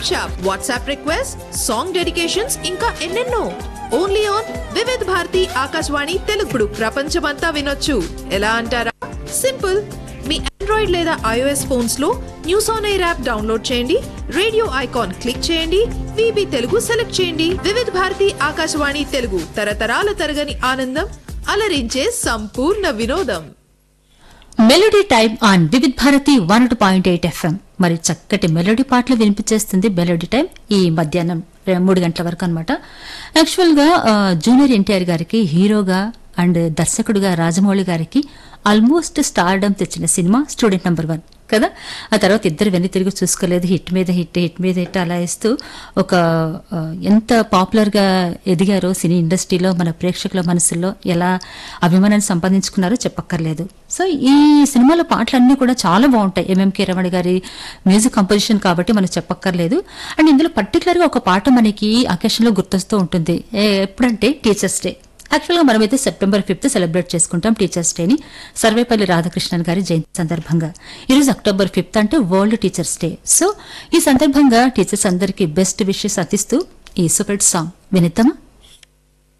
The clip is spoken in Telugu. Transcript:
shop shop WhatsApp request song dedications ఇంకా ఎన్నెన్నో ఓన్లీ ఆన్ వివిధ్ భారతి ఆకాశవాణి తెలుగుడు ప్రపంచమంతా వినొచ్చు ఎలా అంటారా సింపుల్ మీ ఆండ్రాయిడ్ లేదా ఐఓఎస్ ఫోన్స్ లో news on air app download చేయండి రేడియో ఐకాన్ క్లిక్ చేయండి విబి తెలుగు సెలెక్ట్ చేయండి వివిధ్ భారతి ఆకాశవాణి తెలుగు తరతరాల తరగని ఆనందం అలరించే సంపూర్ణ వినోదం melody time on Vividh Bharati one two point eight FM మరి చక్కటి మెలోడీ పాటలు వినిపించేస్తుంది మెలోడీ టైం ఈ మధ్యాహ్నం రె- మూడు గంటల వరకు అనమాట యాక్చువల్గా ఆ, జూనియర్ ఎన్టీఆర్ గారికి హీరోగా అండ్ దర్శకుడిగా రాజమౌళి గారికి ఆల్మోస్ట్ స్టార్డమ్ తెచ్చిన సినిమా స్టూడెంట్ నెంబర్ వన్ కదా ఆ తర్వాత ఇద్దరు వెన్ను తిరిగి చూసుకోలేదు హిట్ మీద హిట్ హిట్ మీద హిట్ అలా ఇస్తూ ఒక ఆ, ఎంత పాపులర్గా ఎదిగారో సినీ ఇండస్ట్రీలో మన ప్రేక్షకుల మనసుల్లో ఎలా అభిమానాన్ని సంపాదించుకున్నారో చెప్పక్కర్లేదు సో ఈ సినిమాలో పాటలన్నీ కూడా చాలా బాగుంటాయి ఎంఎంకే రమణ గారి మ్యూజిక్ కంపోజిషన్ కాబట్టి మనకు చెప్పక్కర్లేదు అండ్ ఇందులో పర్టికులర్గా ఒక పాట మనకి అకేషన్లో గుర్తొస్తూ ఉంటుంది ఏ- ఎప్పుడంటే టీచర్స్ డే యాక్చువల్గా మనమైతే సెప్టెంబర్ ఫిఫ్త్ సెలబ్రేట్ చేసుకుంటాం టీచర్స్ డేని సర్వేపల్లి రాధాకృష్ణన్ గారి జయంతి సందర్భంగా ఈరోజు అక్టోబర్ ఫిఫ్త్ అంటే వరల్డ్ టీచర్స్ డే సో ఈ సందర్భంగా టీచర్స్ అందరికీ బెస్ట్ విషెస్ అందిస్తూ ఈ సూపర్ సాంగ్ వినిద్దామా